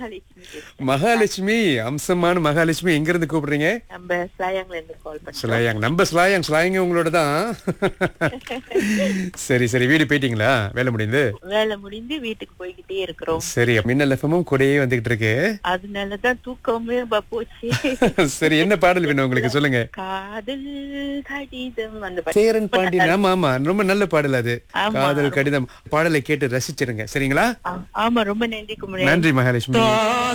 மகாலட்சுமி பேசுறேன். மகாலட்சுமி அம்சமான மகாலட்சுமி எங்க இருந்து கூப்பிடுறீங்க நம்ம ஸ்லாயாங்ல இருந்து கால் பண்றோம் ஸ்லாயாங் நம்ம ஸ்லாயாங் ஸ்லாயங்க உங்களோட தான் சரி சரி வீடு போயிட்டீங்களா வேலை முடிந்து வேலை முடிந்து வீட்டுக்கு போய்கிட்டே இருக்கிறோம் சரி மின்னல் எஃப்எம்மும் கூடயே வந்துகிட்டு இருக்கு அதனாலதான் தூக்கமே ப- போச்சு சரி என்ன பாடல் வேணும் உங்களுக்கு சொல்லுங்க காதல் கடிதம் அந்த பாட்டு. சேரன் பாண்டியன் ஆமா ஆமா ரொம்ப நல்ல பாடல் அது ஆமா. காதல் கடிதம் பாடலை கேட்டு ரசிச்சிருங்க சரிங்களா ஆ- ஆமா ரொம்ப நன்றி குமரன் நன்றி மகாலட்சுமி